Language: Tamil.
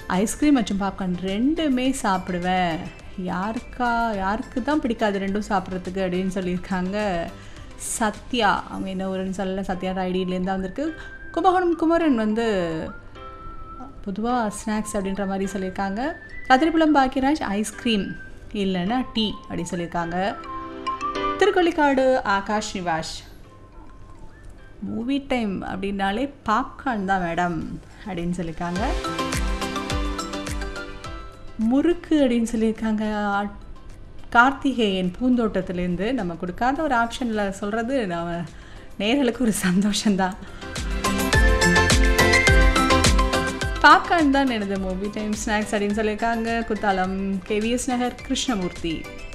ஐஸ்கிரீம் மற்றும் பாப்கார்ன் ரெண்டுமே சாப்பிடுவேன் யாருக்கா யாருக்கு தான் பிடிக்காது ரெண்டும் சாப்பிட்றதுக்கு அப்படின்னு சொல்லியிருக்காங்க சத்யா அவங்க என்ன ஊருன்னு சொல்லல சத்யா ஐடியிலேருந்து தான் வந்திருக்கு கும்பகோணம் குமரன் வந்து பொதுவாக ஸ்நாக்ஸ் அப்படின்ற மாதிரி சொல்லியிருக்காங்க கதிரிப்புலம் பாக்கியராஜ் ஐஸ்கிரீம் இல்லைன்னா டீ அப்படின்னு சொல்லியிருக்காங்க திருக்கொள்ளிக்காடு ஆகாஷ் நிவாஷ் மூவி டைம் அப்படின்னாலே பாப்கார்ன் தான் மேடம் அப்படின்னு சொல்லியிருக்காங்க முறுக்கு அப்படின்னு சொல்லியிருக்காங்க ஆ- கார்த்திகேயன் பூந்தோட்டத்திலேருந்து நம்ம கொடுக்காத ஒரு ஆப்ஷனில் சொல்கிறது நம்ம நேர்களுக்கு ஒரு சந்தோஷம்தான் பாப்கார்ன் தான் எனது மூவி டைம் ஸ்நாக்ஸ் அப்படின்னு சொல்லியிருக்காங்க குத்தாலம் கேவிஎஸ் நகர் கிருஷ்ணமூர்த்தி